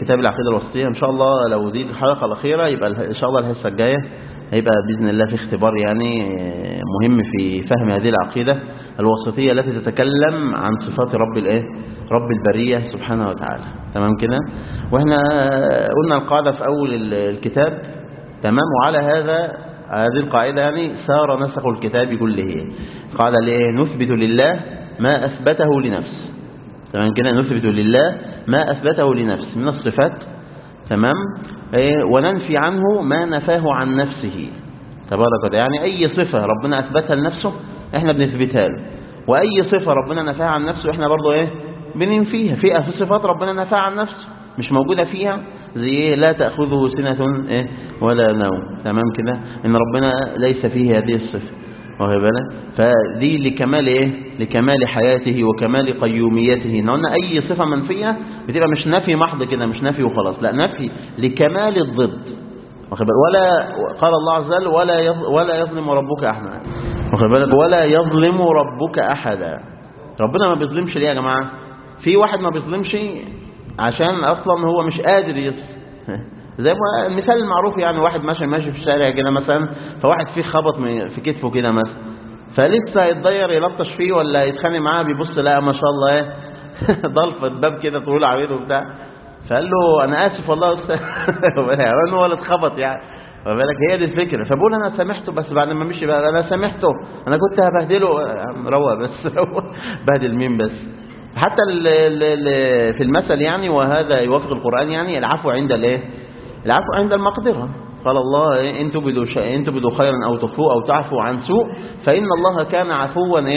كتاب العقيدة الوسطية إن شاء الله لو دي الحلقة الأخيرة يبقى إن شاء الله الحصة الجاية هيبقى بإذن الله في اختبار يعني مهم في فهم هذه العقيدة الوسطية التي تتكلم عن صفات رب الايه رب البرية سبحانه وتعالى تمام كده واحنا قلنا القاعدة في أول الكتاب تمام وعلى هذا هذه القاعدة يعني سار نسخ الكتاب كله قاعدة ليه نثبت لله ما أثبته لنفسه تمام كده نثبت لله ما أثبته لنفسه من الصفات تمام إيه وننفي عنه ما نفاه عن نفسه تبارك وتعالى يعني أي صفة ربنا أثبتها لنفسه احنا بنثبتها له وأي صفة ربنا نفاها عن نفسه احنا برضو ايه بننفيها في صفات ربنا نفاها عن نفسه مش موجودة فيها زي ايه لا تأخذه سنة ايه ولا نوم تمام كده ان ربنا ليس فيه هذه الصفة واخد بالك فدي لكمال ايه لكمال حياته وكمال قيوميته ان قلنا اي صفه منفيه بتبقى مش نفي محض كده مش نفي وخلاص لا نفي لكمال الضد واخد بالك ولا قال الله عز وجل ولا ولا يظلم ربك احدا واخد بالك ولا يظلم ربك احدا ربنا ما بيظلمش ليه يا جماعه في واحد ما بيظلمش عشان اصلا هو مش قادر يصل زي ما المثال المعروف يعني واحد ماشي ماشي في الشارع كده مثلا فواحد فيه خبط في كتفه كده مثلا فلسه هيتضير يلطش فيه ولا يتخانق معاه بيبص لا ما شاء الله ايه ضلفه باب كده طول عريض وبتاع فقال له انا اسف والله يا استاذ هو اللي اتخبط يعني بالك هي دي الفكره فبقول انا سامحته بس بعد ما مشي بقى انا سامحته انا كنت هبهدله روق بس بهدل مين بس حتى ال ال في المثل يعني وهذا يوافق القرآن يعني العفو عند الايه العفو عند المقدرة قال الله إن تبدوا, شيء إن تبدوا خيرا أو تخفوا أو تعفوا عن سوء فإن الله كان عفوا إيه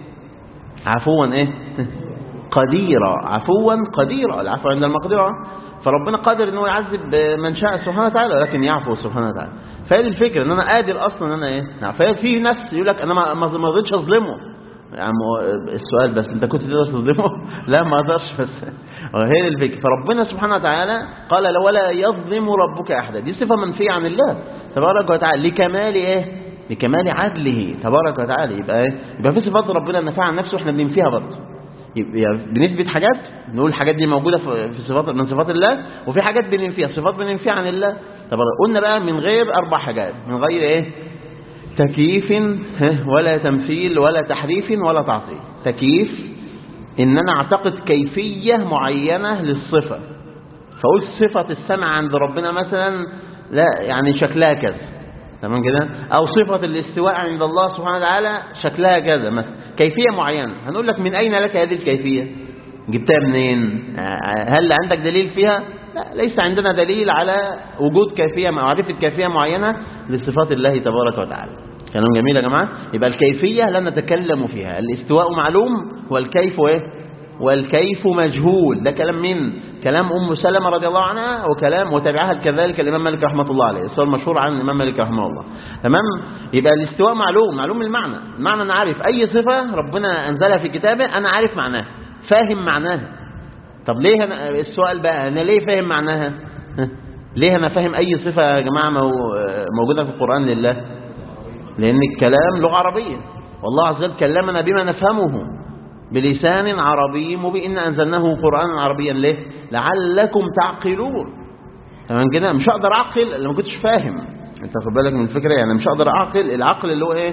عفوا إيه قديرا عفوا قديرا العفو عند المقدرة فربنا قادر انه يعذب من شاء سبحانه وتعالى ولكن يعفو سبحانه وتعالى فهي دي الفكره ان انا قادر اصلا ان انا ايه نعم فهي في نفس يقول لك انا ما رضيتش اظلمه يعني السؤال بس انت كنت تقدر تظلمه لا ما اقدرش بس هي الفكره فربنا سبحانه وتعالى قال ولا يظلم ربك احدا دي صفه منفيه عن الله تبارك وتعالى لكمال ايه لكمال عدله تبارك وتعالى يبقى ايه يبقى في صفات ربنا نفع عن نفسه واحنا بننفيها برضه يبقى بنثبت حاجات نقول الحاجات دي موجوده في صفات من صفات الله وفي حاجات بننفيها صفات بننفيها عن الله طب قلنا بقى من غير اربع حاجات من غير ايه تكييف ولا تمثيل ولا تحريف ولا تعطيل تكييف ان انا اعتقد كيفية معينة للصفة فقلت صفة السمع عند ربنا مثلا لا يعني شكلها كذا تمام كده او صفة الاستواء عند الله سبحانه وتعالى شكلها كذا مثلا كيفية معينة هنقول لك من اين لك هذه الكيفية جبتها منين هل عندك دليل فيها لا ليس عندنا دليل على وجود كيفية معرفة كيفية معينة لصفات الله تبارك وتعالى كلام جميل يا جماعة يبقى الكيفية لا نتكلم فيها الاستواء معلوم والكيف ايه والكيف مجهول ده كلام مين كلام أم سلمة رضي الله عنها وكلام وتبعها كذلك الإمام مالك رحمة الله عليه السؤال المشهور عن الإمام مالك رحمه الله تمام يبقى الاستواء معلوم معلوم المعنى المعنى أنا عارف أي صفة ربنا أنزلها في كتابه أنا عارف معناها فاهم معناها طب ليه أنا السؤال بقى أنا ليه فاهم معناها ليه أنا فاهم أي صفة يا جماعة موجودة في القرآن لله لأن الكلام لغة عربية والله عز وجل كلمنا بما نفهمه بلسان عربي مبين أنزلناه قرآنا عربيا ليه لعلكم تعقلون تمام كده مش هقدر أعقل اللي ما كنتش فاهم انت خد بالك من الفكرة يعني مش هقدر أعقل العقل اللي هو ايه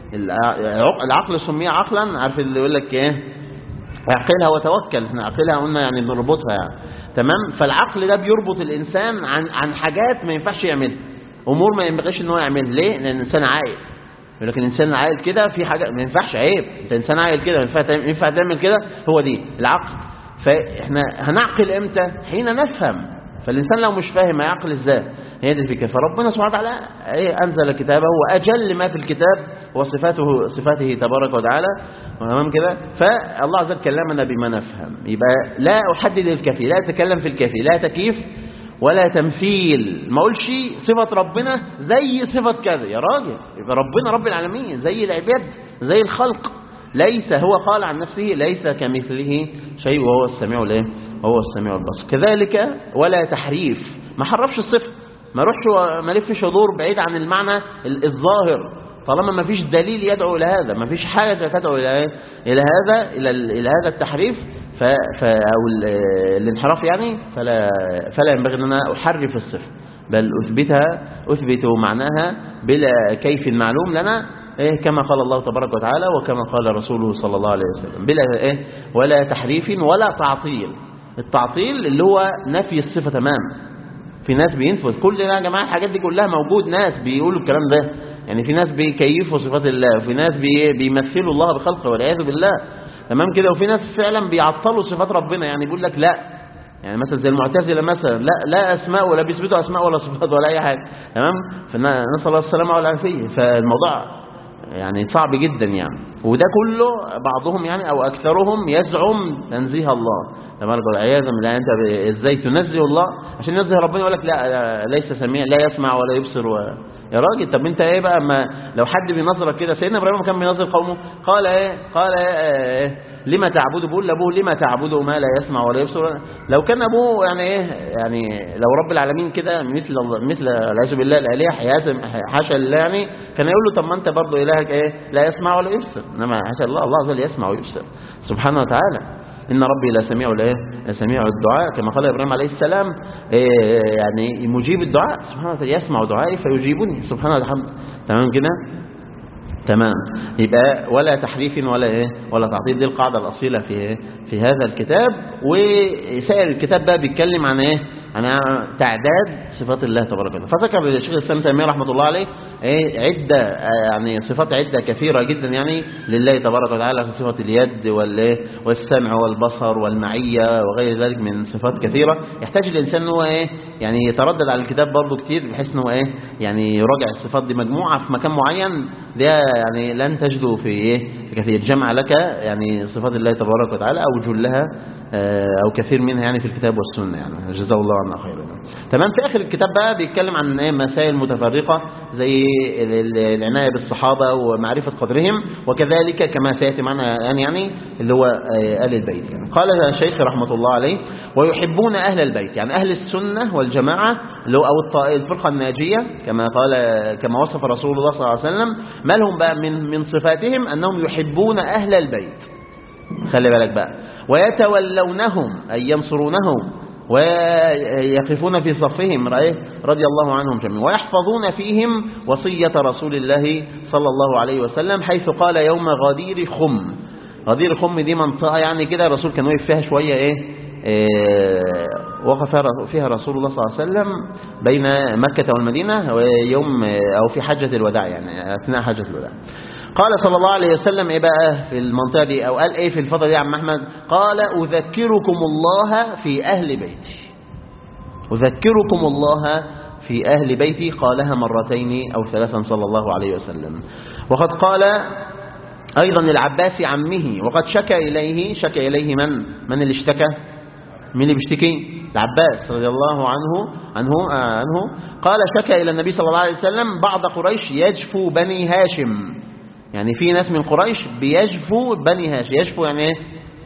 العقل سميه عقلا عارف اللي يقول لك ايه اعقلها وتوكل احنا اعقلها قلنا يعني نربطها يعني تمام فالعقل ده بيربط الإنسان عن عن حاجات ما ينفعش يعملها امور ما ينبغيش ان هو يعملها ليه لان الانسان عاقل يقول لك الانسان عاقل كده في حاجه ما ينفعش عيب انت انسان عاقل كده ينفع ينفع تعمل كده هو دي العقل فاحنا هنعقل امتى حين نفهم فالانسان لو مش فاهم هيعقل ازاي هي دي الفكره فربنا سبحانه وتعالى انزل كتابه واجل ما في الكتاب هو صفاته صفاته تبارك وتعالى تمام كده فالله عز وجل كلمنا بما نفهم يبقى لا احدد الكفي لا اتكلم في الكفي لا تكييف ولا تمثيل ما اقولش صفة ربنا زي صفة كذا يا راجل يبقى ربنا رب العالمين زي العباد زي الخلق ليس هو قال عن نفسه ليس كمثله شيء وهو السميع الايه وهو السميع البصير كذلك ولا تحريف ما حرفش الصفة ما روحش ما لفش دور بعيد عن المعنى الظاهر طالما ما فيش دليل يدعو الى هذا ما فيش حاجه تدعو الى الى هذا الى الى هذا التحريف ف... ف... أو ال- الانحراف يعني فلا, فلا ينبغي أن أنا أحرف الصفة بل أثبتها أثبت معناها بلا كيف معلوم لنا إيه كما قال الله تبارك وتعالى وكما قال رسوله صلى الله عليه وسلم بلا إيه ولا تحريف ولا تعطيل التعطيل اللي هو نفي الصفة تماما في ناس بينفذ كل ده يا جماعة الحاجات دي كلها موجود ناس بيقولوا الكلام ده يعني في ناس بيكيفوا صفات الله وفي ناس بي بيمثلوا الله بخلقه والعياذ بالله تمام كده وفي ناس فعلا بيعطلوا صفات ربنا يعني بيقول لك لا يعني مثلا زي المعتزله مثلا لا لا اسماء ولا بيثبتوا اسماء ولا صفات ولا اي حاجه تمام فنسال الله السلامه والعافيه فالموضوع يعني صعب جدا يعني وده كله بعضهم يعني او اكثرهم يزعم تنزيه الله تبارك والعياذ بالله انت ب- ازاي تنزه الله عشان ينزه ربنا يقول لك لا لا- ليس سميع لا يسمع ولا يبصر و... يا راجل طب انت ايه بقى ما لو حد بينظرك كده سيدنا ابراهيم كان بينظر قومه قال ايه قال ايه, إيه لما تعبد بيقول لابوه لما تعبد ما لا يسمع ولا يبصر لو كان ابوه يعني ايه يعني لو رب العالمين كده مثل مثل والعياذ بالله الالهه حيازم حاشا لله يعني كان يقول له طب ما انت برضه الهك ايه لا يسمع ولا يبصر انما حاشا الله الله عز وجل يسمع ويبصر سبحانه وتعالى إن ربي لا سميع ولا إيه لا سميع الدعاء كما قال إبراهيم عليه السلام إيه يعني مجيب الدعاء سبحانه وتعالى يسمع دعائي فيجيبني سبحانه وتعالى تمام كده تمام يبقى ولا تحريف ولا ايه ولا تعطيل دي القاعده الاصيله في إيه؟ في هذا الكتاب وسائر الكتاب بقى بيتكلم عن ايه عن تعداد صفات الله تبارك وتعالى فذكر الشيخ الاسلام تيميه رحمه الله عليه ايه عده آه، يعني صفات عده كثيره جدا يعني لله تبارك وتعالى في صفه اليد والايه والسمع والبصر والمعيه وغير ذلك من صفات كثيره يحتاج الانسان ان هو ايه يعني يتردد على الكتاب برضه كتير بحيث ان هو ايه يعني يراجع الصفات دي مجموعه في مكان معين ده يعني لن تجدوا في ايه في كثير جمع لك يعني صفات الله تبارك وتعالى او جلها آه، او كثير منها يعني في الكتاب والسنه يعني جزاه الله عنا خيرا تمام في اخر الكتاب بقى بيتكلم عن ايه مسائل متفرقه زي ال- ال- العنايه بالصحابه ومعرفه قدرهم وكذلك كما سياتي معنا الان يعني اللي هو آه، ال البيت يعني قال الشيخ رحمه الله عليه ويحبون اهل البيت يعني اهل السنه والجماعه اللي هو او الط- الفرقه الناجيه كما قال كما وصف رسول الله صلى الله عليه وسلم ما لهم بقى من من صفاتهم انهم يحبون اهل البيت خلي بالك بقى ويتولونهم أي ينصرونهم ويقفون في صفهم رأيه رضي الله عنهم جميعا ويحفظون فيهم وصية رسول الله صلى الله عليه وسلم حيث قال يوم غدير خم غدير خم دي منطقة يعني كده الرسول كان وقف فيها شوية ايه إيه، وقف فيها رسول الله صلى الله عليه وسلم بين مكة والمدينة ويوم أو في حجة الوداع يعني أثناء حجة الوداع قال صلى الله عليه وسلم ايه بقى في المنطقة دي او قال ايه في الفترة دي يا عم احمد قال اذكركم الله في اهل بيتي اذكركم الله في اهل بيتي قالها مرتين او ثلاثا صلى الله عليه وسلم وقد قال ايضا العباس عمه وقد شكى اليه شكى اليه من من اللي اشتكى مين اللي بيشتكي العباس رضي الله عنه عنه آه عنه قال شكى الى النبي صلى الله عليه وسلم بعض قريش يجفو بني هاشم يعني في ناس من قريش بيجفوا بني هاشم يجفو يعني ايه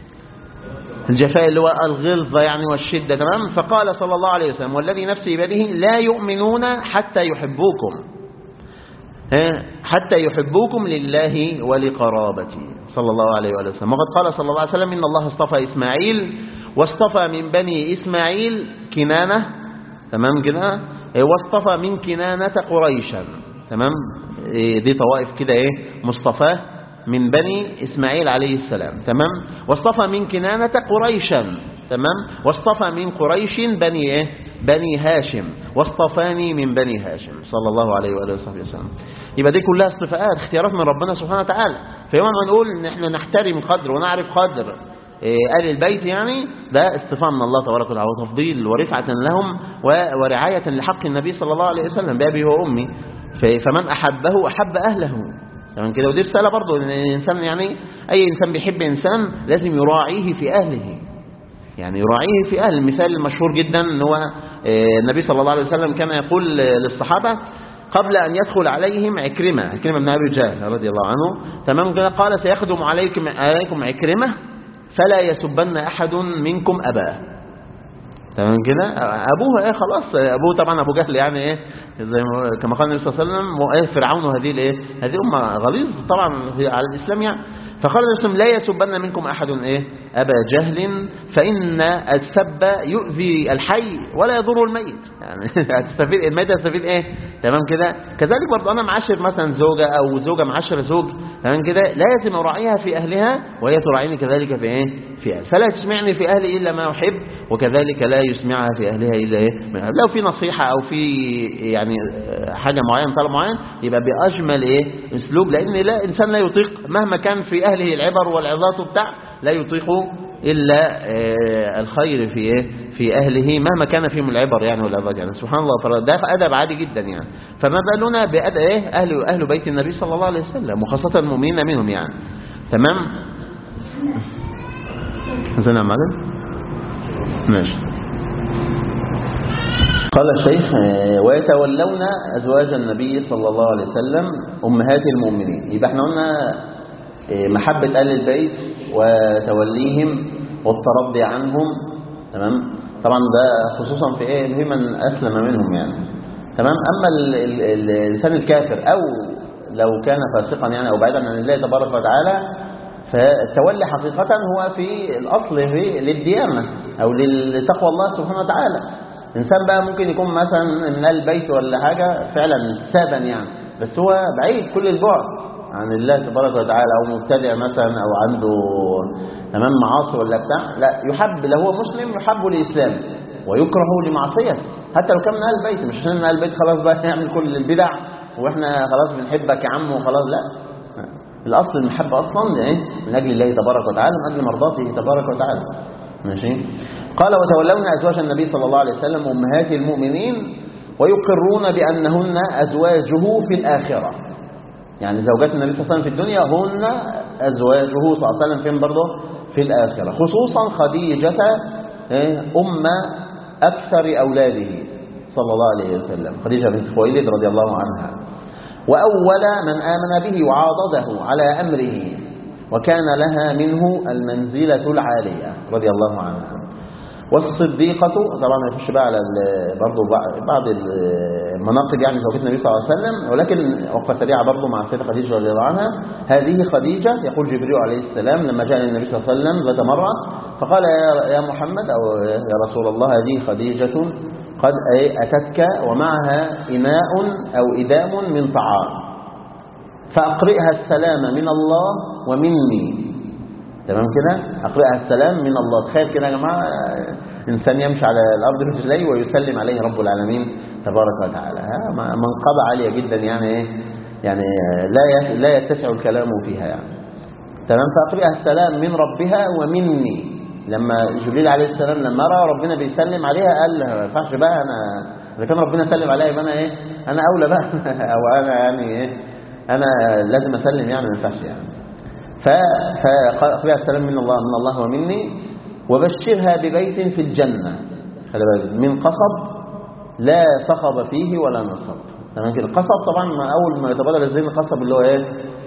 الجفاء اللي هو الغلظة يعني والشدة تمام فقال صلى الله عليه وسلم والذي نفسي بيده لا يؤمنون حتى يحبوكم ها؟ حتى يحبوكم لله ولقرابتي صلى الله عليه وآله وسلم وقد قال صلى الله عليه وسلم إن الله اصطفى إسماعيل واصطفى من بني إسماعيل كنانة تمام كده إيه، واصطفى من كنانة قريشا تمام إيه، دي طوائف كده ايه مصطفاه من بني إسماعيل عليه السلام تمام واصطفى من كنانة قريشا تمام واصطفى من قريش بني ايه بني هاشم واصطفاني من بني هاشم صلى الله عليه وآله وصحبه وسلم يبقى دي كلها اصطفاءات اختيارات من ربنا سبحانه وتعالى فيوم ما نقول ان احنا نحترم قدر ونعرف قدر إيه، آل البيت يعني ده اصطفاء من الله تبارك وتعالى وتفضيل ورفعة لهم و- ورعاية لحق النبي صلى الله عليه وسلم بأبي وأمي ف- فمن أحبه أحب أهله تمام كده ودي رسالة برضه ان الإنسان يعني أي إنسان بيحب إنسان لازم يراعيه في أهله يعني يراعيه في أهل المثال المشهور جدا ان هو آه، النبي صلى الله عليه وسلم كان يقول آه، للصحابة قبل أن يدخل عليهم عكرمة عكرمة بن أبي جهل رضي الله عنه تمام كده قال سيخدم عليكم عليكم عكرمة فلا يسبن أحد منكم أباه تمام كده أبوه إيه خلاص أبوه طبعا أبو جهل يعني إيه زي ما كما قال النبي صلى الله عليه وسلم وإيه فرعون هذه الإيه هذه أمة غليظ طبعا في- على الإسلام يعني فقال الرسول لا يسبن منكم أحد إيه أبا جهل فإن السب يؤذي الحي ولا يضر الميت يعني هتستفيد الميت هتستفيد إيه تمام كده كذلك برضه أنا معاشر مثلا زوجة أو زوجة معاشرة زوج تمام كده لازم أراعيها في أهلها وهي تراعيني كذلك في إيه في أهل فلا تسمعني في أهلي إلا ما أحب وكذلك لا يسمعها في أهلها إلا إيه من أهل. لو في نصيحة أو في يعني حاجة معينة طلب معين يبقى بأجمل إيه أسلوب لأن لا إنسان لا يطيق مهما كان في أهله العبر والعظات وبتاع لا يطيق إلا الخير في إيه في أهله مهما كان فيهم العبر يعني والعظات يعني سبحان الله فده أدب عادي جدا يعني فما بالنا بأدب إيه أهل أهل بيت النبي صلى الله عليه وسلم وخاصة المؤمنين منهم يعني تمام زين معلم ماشي قال الشيخ ويتولون أزواج النبي صلى الله عليه وسلم أمهات المؤمنين يبقى احنا قلنا محبة أهل البيت وتوليهم والترضي عنهم تمام طبعا ده خصوصا في ايه في من أسلم منهم يعني تمام أما ال ال ال الإنسان الكافر أو لو كان فاسقا يعني أو بعيدا عن الله تبارك وتعالى فالتولي حقيقة هو في الأصل في للديانة أو لتقوى الله سبحانه وتعالى إنسان بقى ممكن يكون مثلا من البيت ولا حاجة فعلا سابا يعني بس هو بعيد كل البعد عن الله تبارك وتعالى أو مبتدع مثلا أو عنده تمام معاصي ولا بتاع لا يحب لو هو مسلم يحب لإسلام ويكره لمعصيته حتى لو كان من أهل البيت مش عشان من أهل البيت خلاص بقى نعمل كل البدع واحنا خلاص بنحبك يا عم وخلاص لا الأصل المحبة أصلا إيه؟ من أجل الله تبارك وتعالى من أجل مرضاته تبارك وتعالى ماشي قال وتولون أزواج النبي صلى الله عليه وسلم أمهات المؤمنين ويقرون بأنهن أزواجه في الآخرة يعني زوجات النبي صلى الله عليه وسلم في الدنيا هن أزواجه صلى الله عليه وسلم فين برضه في الآخرة خصوصا خديجة أم أكثر أولاده صلى الله عليه وسلم خديجة بنت خويلد رضي الله عنها وأول من آمن به وعاضده على أمره وكان لها منه المنزلة العالية رضي الله عنها والصديقة طبعا يخش بقى على برضه بعض المناقب يعني زوجة النبي صلى الله عليه وسلم ولكن وقفة سريعة برضه مع السيدة خديجة رضي الله عنها هذه خديجة يقول جبريل عليه السلام لما جاء النبي صلى الله عليه وسلم ذات مرة فقال يا محمد أو يا رسول الله هذه خديجة قد أتتك ومعها إناء أو إدام من طعام فأقرئها السلام من الله ومني تمام كده أقرئها السلام من الله تخيل كده يا جماعة إنسان يمشي على الأرض رجليه ويسلم عليه رب العالمين تبارك وتعالى منقبة عالية جدا يعني إيه يعني لا لا يتسع الكلام فيها يعني تمام فأقرئها السلام من ربها ومني لما جبريل عليه السلام لما رأى ربنا بيسلم عليها قال ما ينفعش بقى أنا إذا كان ربنا سلم عليا يبقى أنا إيه أنا أولى بقى أو أنا يعني إيه أنا لازم أسلم يعني ما ينفعش يعني فأقرئها السلام من الله من الله ومني وبشرها ببيت في الجنة خلي بالك من قصب لا صخب فيه ولا نصب تمام كده القصب طبعا ما اول ما يتبادر الذهن القصب اللي هو ايه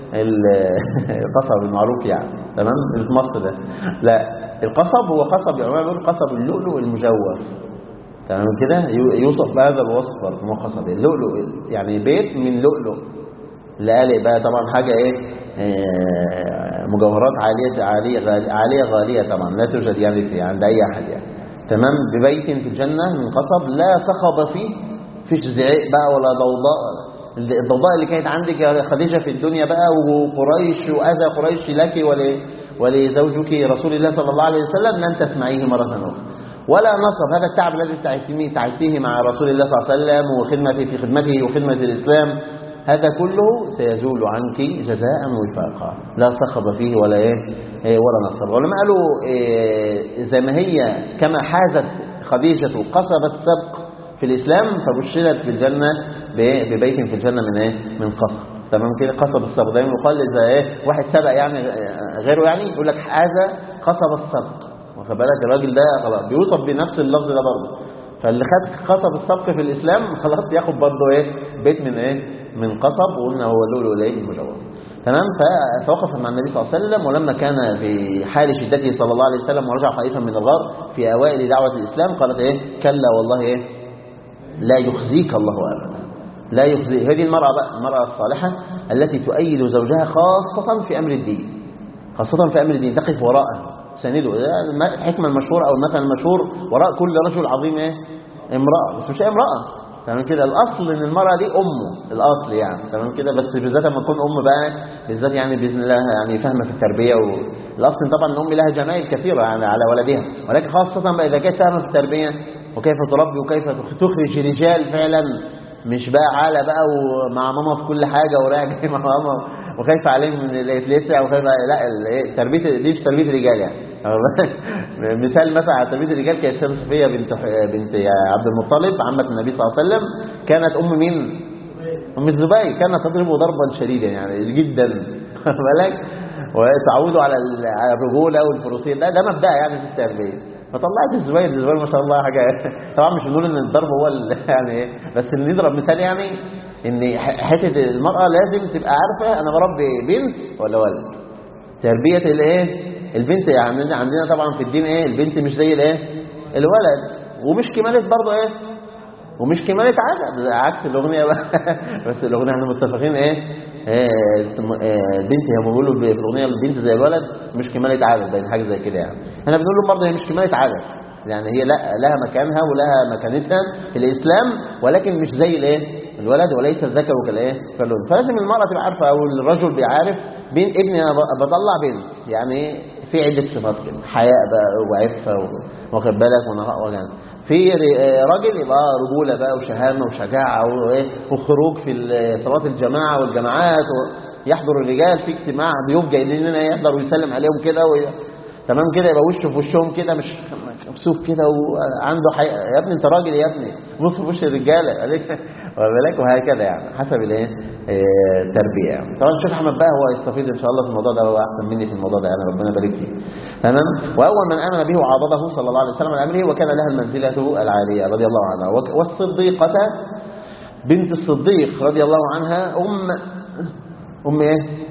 القصب المعروف يعني تمام اللي في مصر ده لا القصب هو قصب يعني بيقول قصب اللؤلؤ المجوف تمام كده يوصف بهذا الوصف برضه هو قصب اللؤلؤ يعني بيت من لؤلؤ لقالق بقى طبعا حاجه ايه مجوهرات عاليه عاليه غاليه, عالية غاليه طبعا لا توجد يعني في عند اي احد يعني تمام ببيت في الجنه من قصب لا صخب فيه فيش زعيق بقى ولا ضوضاء الضوضاء اللي كانت عندك يا خديجه في الدنيا بقى وقريش واذى قريش لك ول ولزوجك رسول الله صلى الله عليه وسلم لن تسمعيه مره اخرى ولا نصب هذا التعب الذي تعيشيه تعيشيه مع رسول الله صلى الله عليه وسلم وخدمته في خدمته وخدمه الاسلام هذا كله سيزول عنك جزاء وفاقا لا صخب فيه ولا ايه ولا نصب ولما قالوا إيه زي ما هي كما حازت خديجة قصب السبق في الإسلام فبشرت في الجنة ببيت في الجنة من ايه من قصب تمام كده قصب السبق دايما يقال اذا ايه واحد سبق يعني غيره يعني يقول لك هذا قصب السبق واخد بالك الراجل ده خلاص بيوصف بنفس اللفظ ده برضه فاللي خد قصب السبق في الإسلام خلاص ياخد برضه ايه بيت من ايه من قصب وقلنا هو اللؤلؤ الايه المجوف تمام فتوقف مع النبي صلى الله عليه وسلم ولما كان في حال شدته صلى الله عليه وسلم ورجع خائفا من الغار في اوائل دعوه الاسلام قالت ايه كلا والله ايه لا يخزيك الله ابدا لا يخزي هذه المراه بقى المراه الصالحه التي تؤيد زوجها خاصه في امر الدين خاصة في أمر الدين تقف وراءه سنده ده الحكمة المشهورة أو المثل المشهور وراء كل رجل عظيم إيه؟ امرأة بس مش امرأة تمام كده الأصل إن المرأة دي أمه الأصل يعني تمام كده بس بالذات لما تكون أم بقى بالذات يعني بإذن الله يعني فاهمة في التربية والأصل طبعا إن الأم لها جمايل كثيرة يعني على ولدها ولكن خاصة بقى إذا كانت فاهمة في التربية وكيف تربي وكيف تخرج رجال فعلا مش بقى عالة بقى ومع ماما في كل حاجة وراجع مع ماما وخايف عليهم من اللي يتلسع وخايف لا ال- تربيه دي مش تربيه رجال يعني مثال مثلا على تربيه الرجال كانت السيده صفيه بنت بنت عبد المطلب عمه النبي صلى الله عليه وسلم كانت ام مين؟ ام الزبير كانت تضربه ضربا شديدا يعني جدا واخد بالك وتعودوا على ال- على الرجوله والفروسيه ده ده مبدا يعني في التربيه فطلعت الزبير الزبير ما شاء الله حاجه طبعا مش بنقول ان الضرب هو ال- يعني ايه بس اللي نضرب مثال يعني ان ح- حته المراه لازم تبقى عارفه انا بربي بنت ولا ولد تربيه الايه البنت يعني عندنا طبعا في الدين ايه البنت مش زي الايه الولد ومش كماله برضه ايه ومش كمالة عدد عكس الأغنية بقى بس الأغنية احنا متفقين ايه إيه، إيه، البنت هي بيقولوا في الأغنية البنت زي الولد مش كمالة عدد باين حاجة زي كده يعني احنا بنقول له برضه هي مش كمالة عدد يعني هي لا لها مكانها ولها مكانتها في الإسلام ولكن مش زي الايه الولد وليس الذكر كالايه كالأنثى فلازم المرأة تبقى عارفة أو الرجل بيعرف بين ابني أنا ب- بطلع بنت يعني في عدة صفات كده حياء بقى وعفة و- واخد بالك ونقاء وجنة في ر- آه، راجل يبقى رجولة بقى وشهامة وشجاعة وإيه وخروج في ال- صلاة الجماعة والجماعات يحضر الرجال في اجتماع ضيوف جايين لنا يحضر ويسلم عليهم كده وي... تمام كده يبقى وشه في وشهم كده مش مكسوف كده وعنده حي... يا ابني انت راجل يا ابني بص في وش الرجاله عليك واخد بالك وهكذا يعني حسب الايه آه، التربيه يعني طبعا الشيخ احمد بقى هو يستفيد ان شاء الله في الموضوع ده هو احسن مني في الموضوع ده يعني ربنا يبارك فيه تمام واول من امن به وعاضده صلى الله عليه وسلم عن امره وكان لها المنزله العاليه رضي الله عنها وك- والصديقه بنت الصديق رضي الله عنها ام ام ايه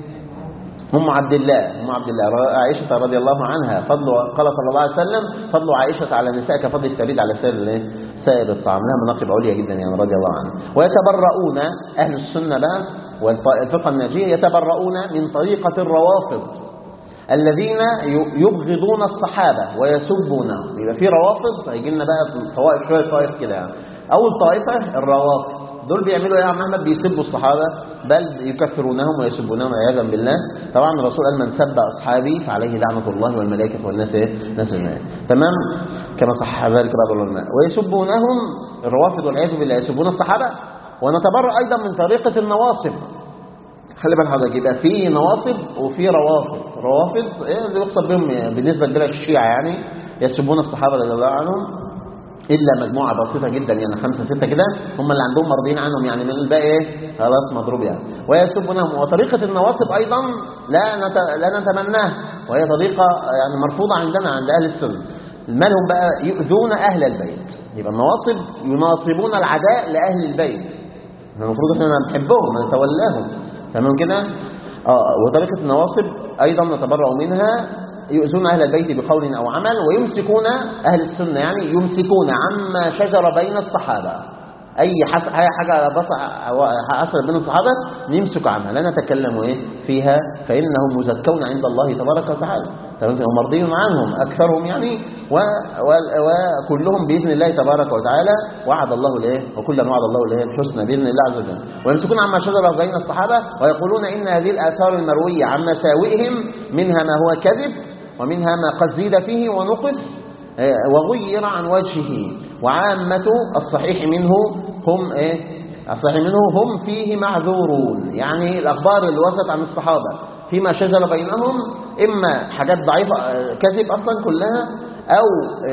أم عبد الله أم عبد الله ر- عائشة رضي الله عنها فضل قال صلى الله عليه وسلم فضل عائشة على النساء كفضل الثريد على سائر الايه؟ سائر الطعام لها مناقب عليا جدا يعني رضي الله عنها ويتبرؤون أهل السنة بقى والفقه الناجية يتبرؤون من طريقة الروافض الذين ي- يبغضون الصحابة ويسبونهم يبقى في روافض هيجي لنا بقى في طوائف شوية طوائف كده يعني أول طائفة الروافض دول بيعملوا ايه يا عم احمد بيسبوا الصحابه بل يكفرونهم ويسبونهم عياذا بالله طبعا الرسول قال من سب اصحابي فعليه لعنه الله والملائكه والناس ايه ناس الماء تمام كما صح ذلك بعض العلماء ويسبونهم الروافض والعياذ بالله يسبون الصحابه ونتبرأ ايضا من طريقه النواصب خلي بالك حضرتك يبقى في نواصب وفي روافض روافض ايه اللي يقصد بهم بالنسبه كبيره الشيعه يعني يسبون الصحابه رضي الله عنهم الا مجموعه بسيطه جدا يعني خمسه سته كده هم اللي عندهم مرضين عنهم يعني من الباقي ايه خلاص مضروب يعني ويسبونهم وطريقه النواصب ايضا لا نت... لا نتمناها وهي طريقه يعني مرفوضه عندنا عند اهل السنه مالهم بقى يؤذون اهل البيت يبقى النواصب يناصبون العداء لاهل البيت احنا المفروض احنا نحبهم نتولاهم تمام كده اه وطريقه النواصب ايضا نتبرأ منها يؤذون اهل البيت بقول او عمل ويمسكون اهل السنه يعني يمسكون عما شجر بين الصحابه اي حس... اي حاجه بصع حصل بين الصحابه نمسك عنها لا نتكلم ايه فيها فانهم مزكون عند الله تبارك وتعالى تمام كده؟ ومرضي عنهم اكثرهم يعني و... و... وكلهم باذن الله تبارك وتعالى وعد الله الايه وكلا وعد الله الايه الحسنى باذن الله عز وجل ويمسكون عما شجر بين الصحابه ويقولون ان هذه الاثار المرويه عن مساوئهم منها ما هو كذب ومنها ما قد زيد فيه ونقص آه، وغير عن وجهه وعامة الصحيح منه هم ايه الصحيح منه هم فيه معذورون يعني الأخبار اللي وصلت عن الصحابة فيما شجر بينهم إما حاجات ضعيفة آه، كذب أصلا كلها أو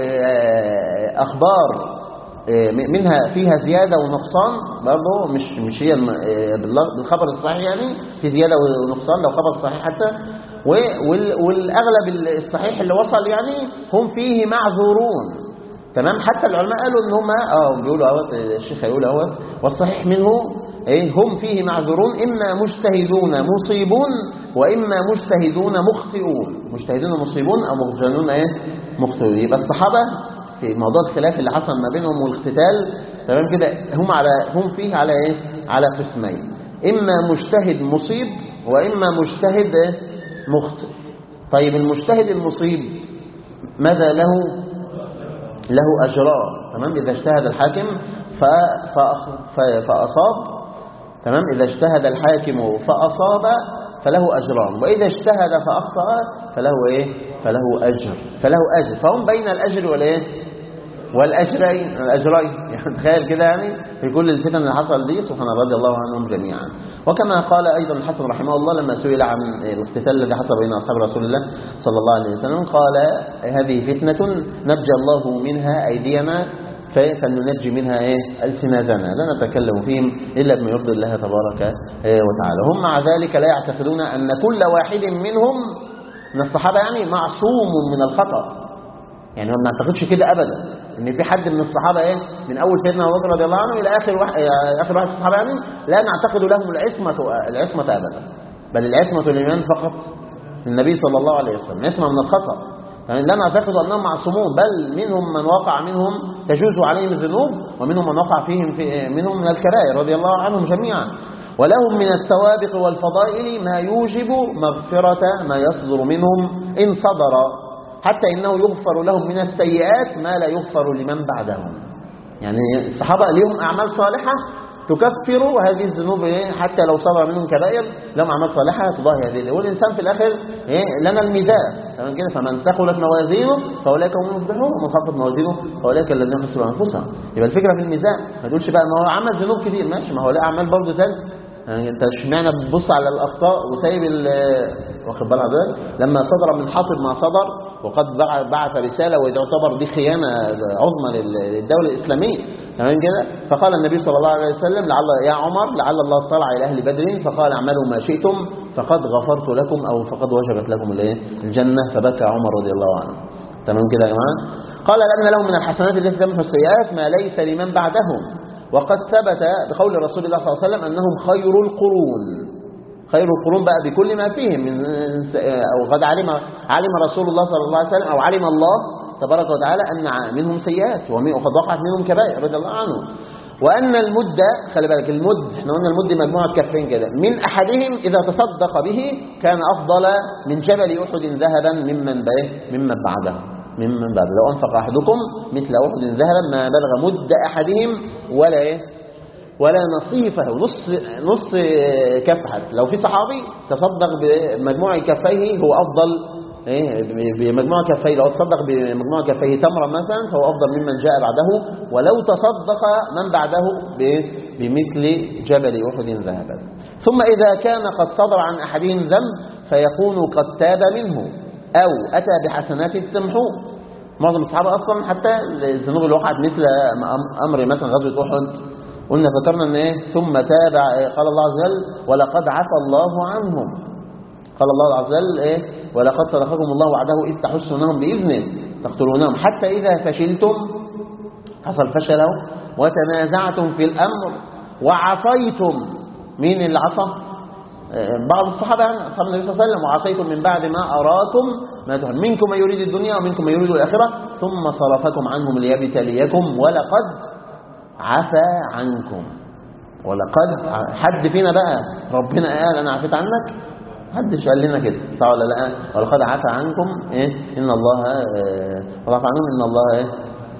آه، أخبار آه، منها فيها زيادة ونقصان برضه مش مش هي الم- آه، بالل- بالخبر الصحيح يعني في زيادة ونقصان لو خبر صحيح حتى و- وال- والأغلب الصحيح اللي وصل يعني هم فيه معذورون تمام حتى العلماء قالوا ان هم اه بيقولوا اهوت الشيخ هيقول اهوت والصحيح منه ايه هم فيه معذورون اما مجتهدون مصيبون واما مجتهدون مخطئون مجتهدون مصيبون او مجتهدون ايه مخطئون يبقى الصحابه في موضوع الخلاف اللي حصل ما بينهم والاقتتال تمام كده هم على هم فيه على ايه على قسمين اما مجتهد مصيب واما مجتهد إيه؟ مخطئ طيب المجتهد المصيب ماذا له له أجران تمام إذا اجتهد الحاكم ف... فأخ... ف... فأصاب تمام إذا اجتهد الحاكم فأصاب فله أجران وإذا اجتهد فأخطأ فله إيه فله أجر فله أجر فهم بين الأجر والإيه والأجرين الأجرين يعني تخيل كده يعني في كل الفتن اللي حصل دي سبحان رضي الله عنهم جميعا وكما قال أيضا الحسن رحمه الله لما سئل عن الاقتتال الذي حصل بين أصحاب رسول الله صلى الله عليه وسلم قال هذه فتنة نجى الله منها أيدينا فلننجي منها ايه السنتنا لا نتكلم فيهم الا بما يرضي الله تبارك وتعالى هم مع ذلك لا يعتقدون ان كل واحد منهم من الصحابه يعني معصوم من الخطا يعني ما بنعتقدش كده ابدا ان في حد من الصحابه ايه من اول سيدنا ابو بكر رضي الله عنه الى اخر واحد اخر واحد الصحابه يعني لا نعتقد لهم العصمه العصمه ابدا بل العصمه لمن فقط النبي صلى الله عليه وسلم عصمه من الخطا يعني لا نعتقد انهم معصومون بل منهم من وقع منهم تجوز عليهم الذنوب ومنهم من وقع فيهم في منهم من الكبائر رضي الله عنهم جميعا ولهم من السوابق والفضائل ما يوجب مغفرة ما يصدر منهم إن صدر حتى إنه يغفر لهم من السيئات ما لا يغفر لمن بعدهم يعني الصحابة لهم أعمال صالحة تكفر هذه الذنوب حتى لو صدر منهم كبائر لهم اعمال صالحه تضاهي هذه والانسان في الاخر إيه لنا الميزان تمام كده فمن ثقلت موازينه فاولئك هم المفلحون ومن خفت موازينه فاولئك الذين خسروا انفسهم يبقى الفكره في الميزان ما تقولش بقى ما هو عمل ذنوب كتير ماشي ما هو لا اعمال برضه ثانيه يعني انت اشمعنى بتبص على الاخطاء وسايب واخد بال حضرتك لما صدر من حاطب ما صدر وقد بعث رساله واذا اعتبر دي خيانه عظمى للدوله الاسلاميه تمام كده فقال النبي صلى الله عليه وسلم لعل يا عمر لعل الله اطلع الى اهل بدر فقال اعملوا ما شئتم فقد غفرت لكم او فقد وجبت لكم الايه الجنه فبكى عمر رضي الله عنه تمام كده يا جماعه قال لان لهم من الحسنات التي تمحو السيئات ما ليس لمن بعدهم وقد ثبت بقول رسول الله صلى الله عليه وسلم انهم خير القرون خير القرون بقى بكل ما فيهم من او قد علم علم رسول الله صلى الله عليه وسلم او علم الله تبارك وتعالى أن منهم سيئات وقد وقعت منهم كبائر رضي الله عنه وأن المد خلي بالك المد احنا قلنا المد مجموعة كفين كده من أحدهم إذا تصدق به كان أفضل من جبل أحد ذهبا ممن به ممن بعده ممن بعده لو أنفق أحدكم مثل أحد ذهبا ما بلغ مد أحدهم ولا إيه ولا نصيفه نص نص كف حتى لو في صحابي تصدق بمجموع كفيه هو أفضل ايه بمجموع كفيه لو تصدق بمجموع كفيه تمرا مثلا فهو افضل ممن جاء بعده ولو تصدق من بعده بمثل جبل احد ذهبا ثم اذا كان قد صدر عن احدهم ذنب فيكون قد تاب منه او اتى بحسنات تمحوه معظم الصحابه اصلا حتى الذنوب اللي وقعت مثل امر مثلا غزوه احد قلنا ذكرنا ان ايه ثم تاب قال الله عز وجل ولقد عفى الله عنهم قال الله عز وجل ايه ولقد صدقكم الله وعده إذ تحسونهم بإذنه تقتلونهم حتى إذا فشلتم حصل فشل وتنازعتم في الأمر وعصيتم مين اللي عصى بعض الصحابة يعني أصحاب النبي صلى الله عليه وسلم وعصيتم من بعد ما أراكم ما تهم منكم من يريد الدنيا ومنكم من يريد الآخرة ثم صرفكم عنهم ليبتليكم ولقد عفى عنكم ولقد حد فينا بقى ربنا قال أنا عفيت عنك محدش قال لنا كده صح ولا لا ولقد عفى عنكم ايه ان الله إيه ولقد عنهم ان الله ايه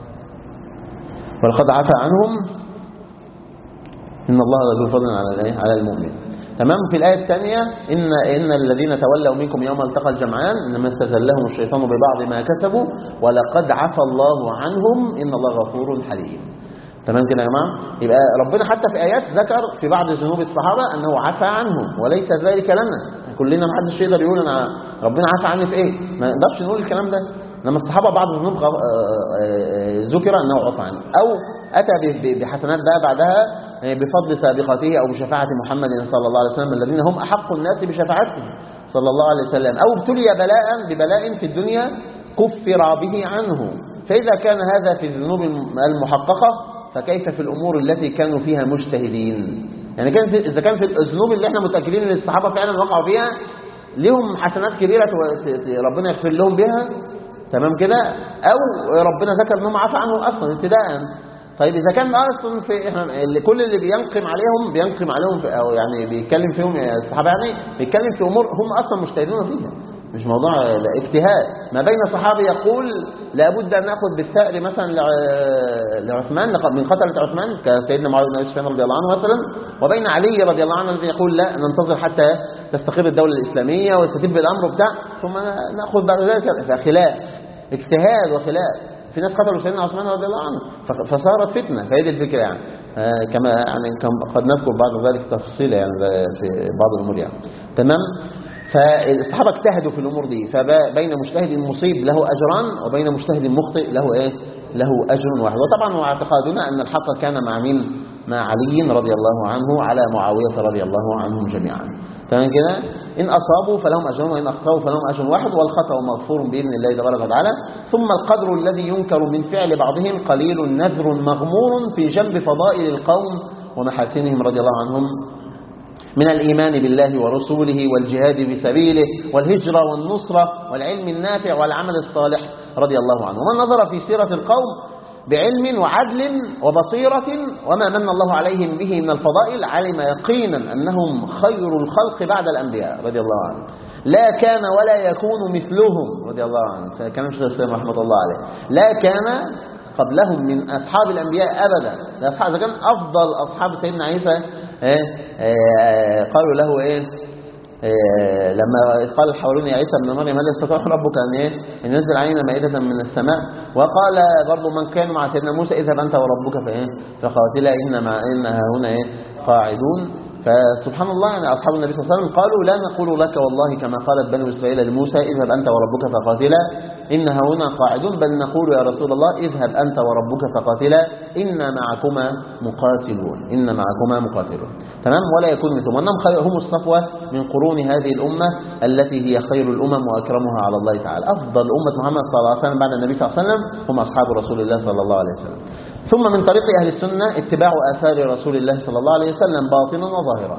ولقد عفى عنهم ان الله ذو فضل على الايه على المؤمن تمام في الايه الثانيه ان ان الذين تولوا منكم يوم التقى الجمعان انما استزلهم الشيطان ببعض ما كسبوا ولقد عفى الله عنهم ان الله غفور حليم تمام كده يا جماعه يبقى ربنا حتى في ايات ذكر في بعض ذنوب الصحابه انه عفى عنهم وليس ذلك لنا كلنا ما حدش يقدر يقول انا ربنا عفى عني في ايه ما نقدرش نقول الكلام ده لما الصحابه بعض الذنوب ذكر انه عفى عنه او اتى بحسنات بقى بعدها بفضل سابقته او بشفاعه محمد صلى الله عليه وسلم الذين هم احق الناس بشفاعته صلى الله عليه وسلم او ابتلي بلاء ببلاء في الدنيا كفر به عنه فاذا كان هذا في الذنوب المحققه فكيف في الامور التي كانوا فيها مجتهدين يعني كان في اذا كان في الذنوب اللي احنا متاكدين ان الصحابه فعلا وقعوا فيها ليهم حسنات كبيره ربنا يغفر لهم بها تمام كده او ربنا ذكر انهم عفى عنهم اصلا ابتداء طيب اذا كان اصلا في احنا كل اللي بينقم عليهم بينقم عليهم في او يعني بيتكلم فيهم الصحابه يعني بيتكلم في امور هم اصلا مجتهدون فيها مش موضوع ده اجتهاد ما بين صحابي يقول لابد أن نأخذ بالثأر مثلا لع- لعثمان لق- من قتلة عثمان كسيدنا معاوية بن أبي سفيان رضي الله عنه مثلا وبين علي رضي الله عنه الذي يقول لا ننتظر حتى تستقر الدولة الإسلامية وتتب الأمر بتاع ثم نأخذ بعد ذلك فخلاف اجتهاد وخلاف في ناس قتلوا سيدنا عثمان رضي الله عنه ف- فصارت فتنة فهي دي الفكرة يعني آه، كما يعني كم- قد نذكر بعد ذلك تفصيلا يعني في بعض الأمور يعني تمام فالصحابة اجتهدوا في الأمور دي فبين مجتهد مصيب له أجران وبين مجتهد مخطئ له إيه له أجر واحد وطبعا واعتقادنا أن الحق كان مع مين مع علي رضي الله عنه على معاوية رضي الله عنهم جميعا تمام كده إن أصابوا فلهم أجر وإن أخطأوا فلهم أجر واحد والخطأ مغفور بإذن الله تبارك وتعالى ثم القدر الذي ينكر من فعل بعضهم قليل نذر مغمور في جنب فضائل القوم ومحاسنهم رضي الله عنهم من الإيمان بالله ورسوله والجهاد في سبيله والهجرة والنصرة والعلم النافع والعمل الصالح رضي الله عنه ومن نظر في سيرة القوم بعلم وعدل وبصيرة وما من الله عليهم به من الفضائل علم يقينا أنهم خير الخلق بعد الأنبياء رضي الله عنه لا كان ولا يكون مثلهم رضي الله عنه كلام شيخ الإسلام رحمة الله عليه لا كان قبلهم من أصحاب الأنبياء أبدا ده أصحاب إذا كان أفضل أصحاب سيدنا عيسى إيه إيه قالوا له إيه إيه لما قال الحواريون يا عيسى ابن مريم هل يستطيع ربك ان ايه ان ينزل علينا مائدة من السماء وقال برضه من كان مع سيدنا موسى اذهب انت وربك فايه فقاتلا ان مع انها هنا ايه قاعدون فسبحان الله يعني اصحاب النبي صلى الله عليه وسلم قالوا لا نقول لك والله كما قالت بنو اسرائيل لموسى اذهب انت وربك فقاتلا انها هنا قاعدون بل نقول يا رسول الله اذهب انت وربك فقاتلا ان معكما مقاتلون ان معكما مقاتلون تمام ولا يكون مثلهم وانهم خير هم الصفوه من قرون هذه الامه التي هي خير الامم واكرمها على الله تعالى افضل امه محمد صلى الله عليه وسلم بعد النبي صلى الله عليه وسلم هم اصحاب رسول الله صلى الله عليه وسلم ثم من طريق اهل السنه اتباع اثار رسول الله صلى الله عليه وسلم باطنا وظاهرا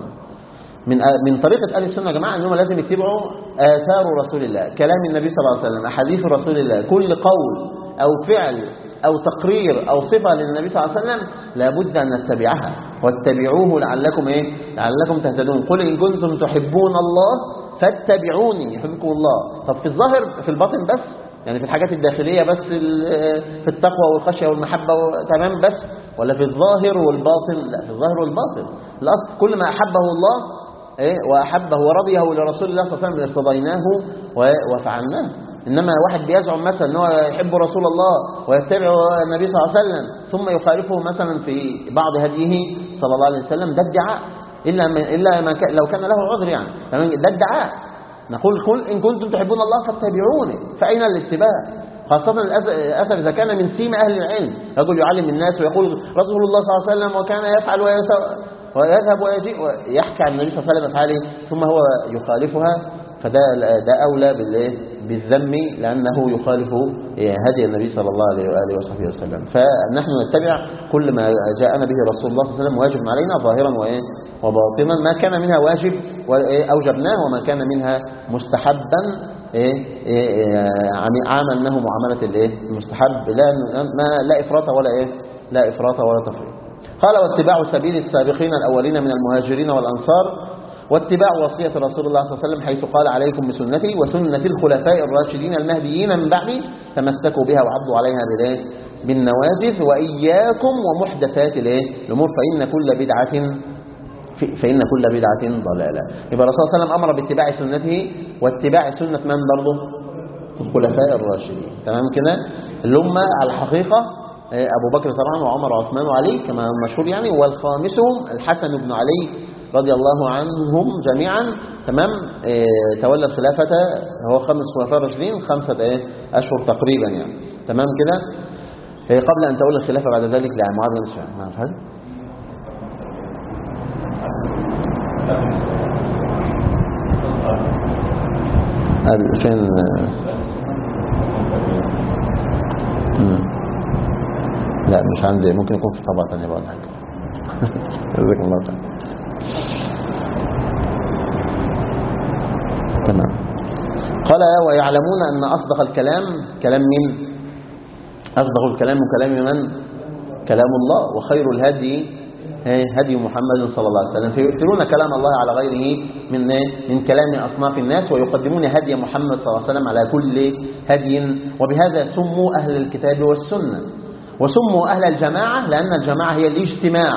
من من طريقة أهل السنة يا جماعة أنهم لازم يتبعوا آثار رسول الله كلام النبي صلى الله عليه وسلم أحاديث رسول الله كل قول أو فعل أو تقرير أو صفة للنبي صلى الله عليه وسلم لابد أن نتبعها واتبعوه لعلكم إيه لعلكم تهتدون قل إن كنتم تحبون الله فاتبعوني يحبكم الله طب في الظاهر في الباطن بس يعني في الحاجات الداخلية بس في التقوى والخشية والمحبة تمام بس ولا في الظاهر والباطن لا في الظاهر والباطن الأصل كل ما أحبه الله إيه وأحبه ورضيه لرسول الله صلى الله عليه وسلم ارتضيناه وفعلناه إنما واحد بيزعم مثلا أنه يحب رسول الله ويتبع النبي صلى الله عليه وسلم ثم يخالفه مثلا في بعض هديه صلى الله عليه وسلم ده ادعاء إلا, من إلا ما كان لو كان له عذر يعني ده ادعاء نقول كل إن كنتم تحبون الله فاتبعوني فأين الاتباع خاصة الأثر إذا كان من سيم أهل العلم رجل يعلم الناس ويقول رسول الله صلى الله عليه وسلم وكان يفعل ويذهب ويجيء ويحكي عن النبي صلى الله عليه وسلم أفعاله ثم هو يخالفها فده ده أولى بالذم لأنه يخالف هدي النبي صلى الله عليه وآله وصحبه وسلم فنحن نتبع كل ما جاءنا به رسول الله صلى الله عليه وسلم واجب علينا ظاهرا وباطنا ما كان منها واجب أوجبناه وما كان منها مستحبا عاملناه معاملة الايه المستحب لا ما لا إفراط ولا إيه لا إفراط ولا تفريط قال واتباع سبيل السابقين الأولين من المهاجرين والأنصار واتباع وصية رسول الله صلى الله عليه وسلم حيث قال عليكم بسنتي وسنة الخلفاء الراشدين المهديين من بعدي تمسكوا بها وعضوا عليها بالايه بالنواجذ وإياكم ومحدثات الايه الأمور فإن كل بدعة فإن كل بدعة ضلالة يبقى الرسول صلى الله عليه وسلم أمر باتباع سنته واتباع سنة من برضه الخلفاء الراشدين تمام كده اللي هم على الحقيقة أبو بكر طبعا وعمر وعثمان وعلي كما مشهور يعني والخامسهم الحسن بن علي رضي الله عنهم جميعا تمام اه تولى الخلافة هو خمس خلفاء راشدين خمسة ايه أشهر تقريبا يعني تمام كده اه قبل أن تولى الخلافة بعد ذلك لمعاذ بن سفيان ما هذا فين لا مش عندي ممكن يكون في طبعة ثانية بعد حاجة جزاك الله خير تمام قال ويعلمون أن أصدق الكلام كلام من أصدق الكلام كلام من كلام الله وخير الهدي إيه؟ هدي محمد صلى الله عليه وسلم فيؤثرون كلام الله على غيره من إيه؟ من كلام أصناف الناس ويقدمون هدي محمد صلى الله عليه وسلم على كل هدي وبهذا سموا أهل الكتاب والسنة وسموا أهل الجماعة لأن الجماعة هي الاجتماع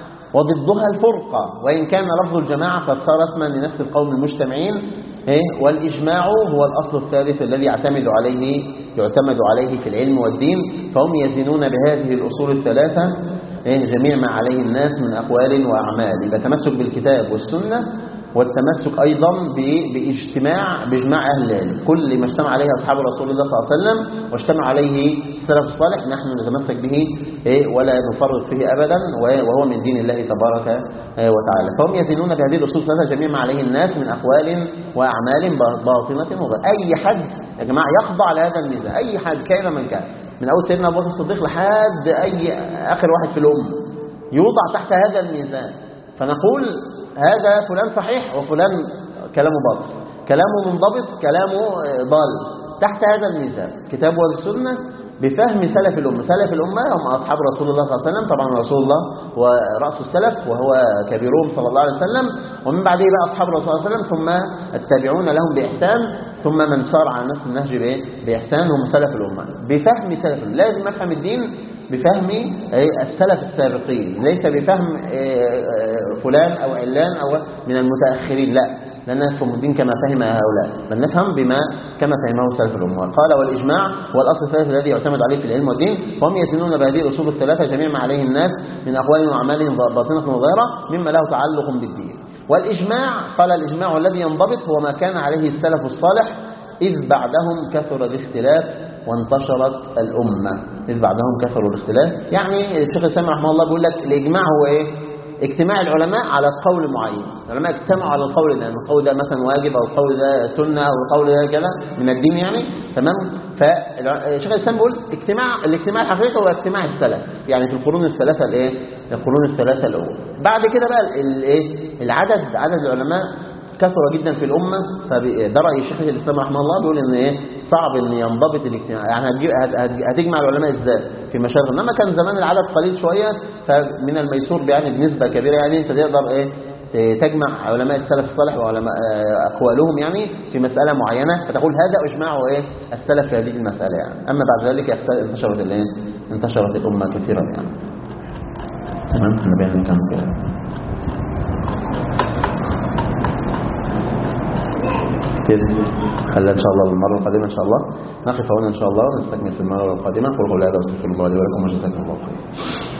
وضدها الفرقة وإن كان لفظ الجماعة قد صار اسما لنفس القوم المجتمعين إيه؟ والإجماع هو الأصل الثالث الذي يعتمد عليه يعتمد عليه في العلم والدين فهم يزنون بهذه الأصول الثلاثة إيه؟ جميع ما عليه الناس من أقوال وأعمال يبقى تمسك بالكتاب والسنة والتمسك أيضا ب- باجتماع باجماع أهل العلم كل ما اجتمع عليه أصحاب رسول الله صلى الله عليه وسلم واجتمع عليه السلف الصالح نحن نتمسك به إيه؟ ولا نفرط فيه أبدا وهو من دين الله تبارك آه، وتعالى فهم يزنون بهذه الأصول الثلاثة جميع ما عليه الناس من أقوال وأعمال باطنة وظاهرة أي حد يا جماعة يخضع لهذا الميزان أي حد كان من كان من أول سيدنا أبو بكر الصديق لحد أي آخر واحد في الأمة يوضع تحت هذا الميزان فنقول هذا فلان صحيح وفلان كلامه باطل كلامه منضبط كلامه آه، ضال تحت هذا الميزان كتاب والسنة بفهم سلف الأمة سلف الأمة هم أصحاب رسول الله صلى الله عليه وسلم طبعا رسول الله هو رأس السلف وهو كبيرهم صلى الله عليه وسلم ومن بعده بقى أصحاب رسول الله صلى الله عليه وسلم ثم التابعون لهم بإحسان ثم من سار على نفس النهج بإيه؟ بإحسان هم سلف الأمة بفهم سلف الأمة لازم أفهم الدين بفهم إيه؟ السلف السابقين ليس بفهم إيه، آه، فلان أو علان أو من المتأخرين لا لا نفهم الدين كما فهم هؤلاء بل نفهم بما كما فهمه سلف الأمة قال والإجماع هو الأصل الثالث الذي يعتمد عليه في العلم والدين وهم يزنون بهذه الأصول الثلاثة جميع ما عليه الناس من أقوال وأعمال باطنة وظاهرة مما له تعلق بالدين والإجماع قال الإجماع الذي ينضبط هو ما كان عليه السلف الصالح إذ بعدهم كثر الاختلاف وانتشرت الأمة إذ بعدهم كثر الاختلاف يعني الشيخ الإسلام رحمه الله بيقول لك الإجماع هو إيه اجتماع العلماء على قول معين العلماء اجتمعوا على القول ده القول ده مثلا واجب او القول ده سنه او القول ده كذا من الدين يعني تمام فالشيخ الاسلام بيقول اجتماع الاجتماع الحقيقي هو اجتماع السلف يعني في القرون الثلاثه الايه القرون الثلاثه الاولى بعد كده بقى الايه العدد عدد العلماء كثر جدا في الامه فده راي الشيخ الاسلام رحمه الله بيقول ان ايه صعب ان ينضبط الاجتماع يعني هتجيب هت- هت- هتجمع العلماء ازاي في مشاغل انما كان زمان العدد قليل شويه فمن الميسور يعني بنسبه كبيره يعني انت تقدر ايه ت- تجمع علماء السلف الصالح وعلماء آه، اقوالهم يعني في مساله معينه فتقول هذا اجماع ايه السلف في هذه المساله يعني اما بعد ذلك يخت- انتشرت الايه انتشرت الامه كثيرا يعني تمام النبي عليه كان كده كده خلينا ان شاء الله المره القادمه ان شاء الله نقف هنا ان شاء الله ونستكمل في المره القادمه قولوا لا اله الا الله واستغفر الله لي ولكم وجزاكم الله خيرا